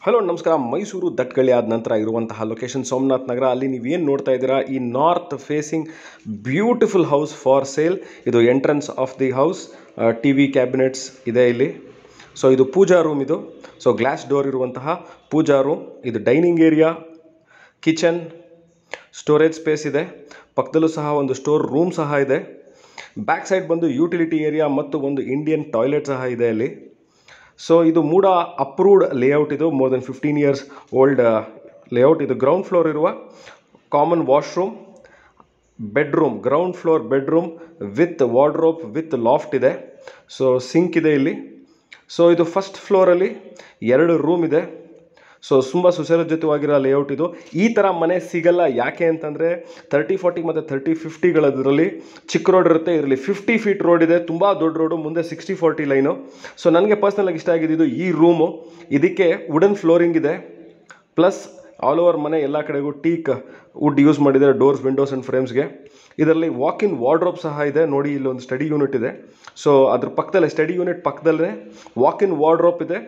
hello ನಮಸ್ಕಾರ ಮೈಸೂರು ದಟ್ಗಳಿ ಆದ ನಂತರ ಇರುವಂತಹ ಲೊಕೇಶನ್ ಸೋಮನಾಥ್ ನಗರ ಅಲ್ಲಿ ನೀವೇನು ನೋಡ್ತಾ ಇದ್ದೀರಾ ಈ north facing beautiful house for sale ಇದು entrance of the house T V cabinets ಇದೆ ಇಲ್ಲಿ ಸೊ ಇದು ಪೂಜಾ ರೂಮ್ ಇದು ಸೊ ಗ್ಲಾಸ್ ಡೋರ್ ಇರುವಂತಹ ಪೂಜಾ ರೂಮ್ ಇದು dining area kitchen storage space ಇದೆ ಪಕ್ಕದಲ್ಲೂ ಸಹ ಒಂದು ಸ್ಟೋರ್ ರೂಮ್ ಸಹ ಇದೆ ಬ್ಯಾಕ್ ಸೈಡ್ ಬಂದು ಯೂಟಿಲಿಟಿ ಏರಿಯಾ ಮತ್ತು ಒಂದು ಇಂಡಿಯನ್ ಟಾಯ್ಲೆಟ್ ಸಹ ಇದೆ ಅಲ್ಲಿ ಸೊ ಇದು ಮೂಡ ಅಪ್ರೂವ್ಡ್ ಲೇಔಟ್ ಇದು more than fifteen years old layout ಇದು ಗ್ರೌಂಡ್ ಫ್ಲೋರ್ ಇರುವ common washroom bedroom ground floor bedroom with wardrobe with loft ಇದೆ ಸೊ ಸಿಂಕ್ ಇದೆ ಇಲ್ಲಿ ಸೊ ಇದು ಫಸ್ಟ್ ಫ್ಲೋರಲ್ಲಿ ಎರಡು ರೂಮ್ ಇದೆ ಸೊ ತುಂಬ ಸುಸಜ್ಜಿತವಾಗಿರೋ ಲೇಔಟ್ ಇದು ಈ ಥರ ಮನೆ ಸಿಗಲ್ಲ ಯಾಕೆ ಅಂತಂದರೆ ತರ್ಟಿ ಫಾರ್ಟಿ ಮತ್ತು ತರ್ಟಿ ಫಿಫ್ಟಿಗಳದರಲ್ಲಿ ಚಿಕ್ಕ ರೋಡ್ ಇರುತ್ತೆ ಇದರಲ್ಲಿ ಫಿಫ್ಟಿ ಫೀಟ್ ರೋಡ್ ಇದೆ ತುಂಬ ದೊಡ್ಡ ರೋಡು ಮುಂದೆ ಸಿಕ್ಸ್ಟಿ ಫಾರ್ಟಿ ಲೈನು ಸೊ ನನಗೆ ಪರ್ಸ್ನಲಾಗಿ ಇಷ್ಟ ಆಗಿದ್ದು ಈ ರೂಮು ಇದಕ್ಕೆ ವುಡನ್ ಫ್ಲೋರಿಂಗ್ ಇದೆ ಪ್ಲಸ್ ಆಲ್ ಓವರ್ ಮನೆ ಎಲ್ಲ ಕಡೆಗೂ ಟೀಕ್ ವುಡ್ ಯೂಸ್ ಮಾಡಿದ್ದಾರೆ ಡೋರ್ಸ್ ವಿಂಡೋಸ್ ಆ್ಯಂಡ್ ಫ್ರೇಮ್ಸ್ಗೆ ಇದರಲ್ಲಿ ವಾಕ್ ಇನ್ ವಾರ್ಡ್ರೋಬ್ ಸಹ ಇದೆ ನೋಡಿ ಇಲ್ಲಿ ಒಂದು ಸ್ಟಡಿ ಯೂನಿಟ್ ಇದೆ ಸೊ ಅದ್ರ ಪಕ್ಕದಲ್ಲೇ ಸ್ಟಡಿ ಯೂನಿಟ್ ಪಕ್ಕದಲ್ಲೇ ವಾಕ್ ಇನ್ ವಾರ್ಡ್ರೋಪ್ ಇದೆ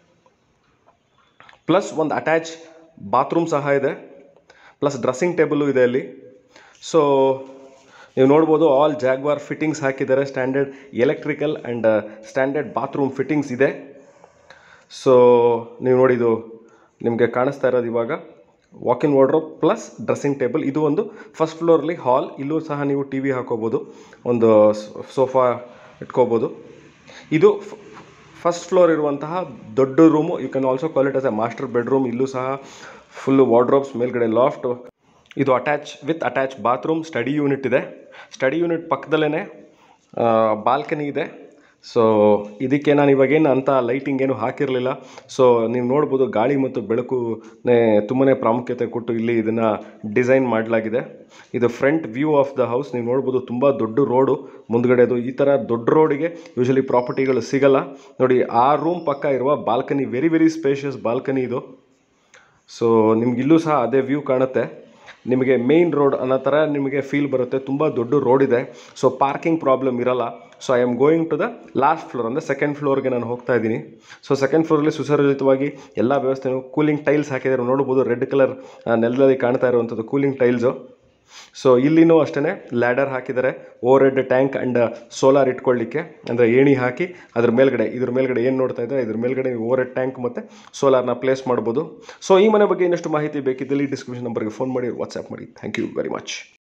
ಪ್ಲಸ್ ಒಂದು ಅಟ್ಯಾಚ್ ಬಾತ್ರೂಮ್ ಸಹ ಇದೆ ಪ್ಲಸ್ ಡ್ರೆಸ್ಸಿಂಗ್ ಟೇಬಲು ಇದೆ ಅಲ್ಲಿ ಸೊ ನೀವು ನೋಡ್ಬೋದು ಆಲ್ ಜಾಗ್ವಾರ್ ಫಿಟ್ಟಿಂಗ್ಸ್ ಹಾಕಿದ್ದಾರೆ standard electrical and standard bathroom fittings ಇದೆ ಸೊ ನೀವು ನೋಡಿದು ನಿಮಗೆ ಕಾಣಿಸ್ತಾ ಇರೋದು ಇವಾಗ walk in wardrobe plus dressing table ಇದು ಒಂದು ಫಸ್ಟ್ ಫ್ಲೋರಲ್ಲಿ ಹಾಲ್ ಇಲ್ಲೂ ಸಹ ನೀವು ಟಿ ವಿ ಹಾಕೋಬೋದು ಒಂದು ಸೋಫಾ ಇಟ್ಕೋಬೋದು ಇದು ಫಸ್ಟ್ ಫ್ಲೋರ್ ಇರುವಂತಹ ದೊಡ್ಡ room you can also call it as a master bedroom ಇಲ್ಲೂ ಸಹ ಫುಲ್ಲು ವಾರ್ಡ್ರೋಬ್ಸ್ ಮೇಲ್ಗಡೆ ಲಾಫ್ಟ್ ಇದು attach with attach bathroom study unit ಇದೆ ಸ್ಟಡಿ ಯೂನಿಟ್ ಪಕ್ಕದಲ್ಲೇ ಬಾಲ್ಕನಿ ಇದೆ ಸೊ ಇದಕ್ಕೆ ನಾನು ಇವಾಗೇನು ಅಂತ ಲೈಟಿಂಗ್ ಏನು ಹಾಕಿರಲಿಲ್ಲ ಸೊ ನೀವು ನೋಡ್ಬೋದು ಗಾಳಿ ಮತ್ತು ಬೆಳಕುನೇ ತುಂಬಾ ಪ್ರಾಮುಖ್ಯತೆ ಕೊಟ್ಟು ಇಲ್ಲಿ ಇದನ್ನು ಡಿಸೈನ್ ಮಾಡಲಾಗಿದೆ ಇದು front view of the house ನೀವು ನೋಡ್ಬೋದು ತುಂಬ ದೊಡ್ಡ ರೋಡು ಮುಂದ್ಗಡೆದು ಈ ಥರ ದೊಡ್ಡ ರೋಡಿಗೆ ಯೂಶಲಿ ಪ್ರಾಪರ್ಟಿಗಳು ಸಿಗಲ್ಲ ನೋಡಿ ಆ ರೂಮ್ ಪಕ್ಕ ಇರುವ balcony very very spacious balcony ಇದು ಸೊ ನಿಮ್ಗೆ ಇಲ್ಲೂ ಸಹ ಅದೇ ವ್ಯೂ ಕಾಣುತ್ತೆ ನಿಮಗೆ ಮೇಯ್ನ್ ರೋಡ್ ಅನ್ನೋ ಥರ ನಿಮಗೆ ಫೀಲ್ ಬರುತ್ತೆ ತುಂಬ ದೊಡ್ಡ ರೋಡ್ ಇದೆ ಸೊ ಪಾರ್ಕಿಂಗ್ ಪ್ರಾಬ್ಲಮ್ ಇರಲ್ಲ so I am going to the last floor ಅಂದರೆ ಸೆಕೆಂಡ್ ಫ್ಲೋರ್ಗೆ ನಾನು ಹೋಗ್ತಾ ಇದ್ದೀನಿ ಸೊ ಸೆಕೆಂಡ್ ಫ್ಲೋರಲ್ಲಿ ಸುಸರ್ಜಿತವಾಗಿ ಎಲ್ಲ ವ್ಯವಸ್ಥೆನೂ ಕೂಲಿಂಗ್ ಟೈಲ್ಸ್ ಹಾಕಿದ್ದಾರೆ ನೋಡ್ಬೋದು ರೆಡ್ ಕಲರ್ ನೆಲದಲ್ಲಿ ಕಾಣ್ತಾ ಇರುವಂಥದ್ದು ಕೂಲಿಂಗ್ ಟೈಲ್ಸು ಸೊ ಇಲ್ಲಿನೂ ಅಷ್ಟೇ ಲ್ಯಾಡರ್ ಹಾಕಿದ್ದಾರೆ overhead tank and solar ಇಟ್ಕೊಳ್ಳಿಕ್ಕೆ ಅಂದರೆ ಏಣಿ ಹಾಕಿ ಅದ್ರ ಮೇಲ್ಗಡೆ ಇದ್ರ ಮೇಲ್ಗಡೆ ಏನು ನೋಡ್ತಾ ಇದ್ದಾರೆ ಇದ್ರ ಮೇಲ್ಗಡೆ ಓವರ್ ಹೆಡ್ ಟ್ಯಾಂಕ್ ಮತ್ತು ಸೋಲಾರ್ನ ಪ್ಲೇಸ್ ಮಾಡ್ಬೋದು ಸೊ ಈ ಮನೆ ಬಗ್ಗೆ ಇನ್ನಷ್ಟು ಮಾಹಿತಿ ಬೇಕಿದ್ದಲ್ಲಿ ಡಿಸ್ಕ್ರಿಪ್ಷನ್ ನಂಬರ್ಗೆ ಫೋನ್ ಮಾಡಿ ವಾಟ್ಸ್ಆ್ಯಪ್ ಮಾಡಿ ಥ್ಯಾಂಕ್ ಯು ವೆರಿ ಮಚ್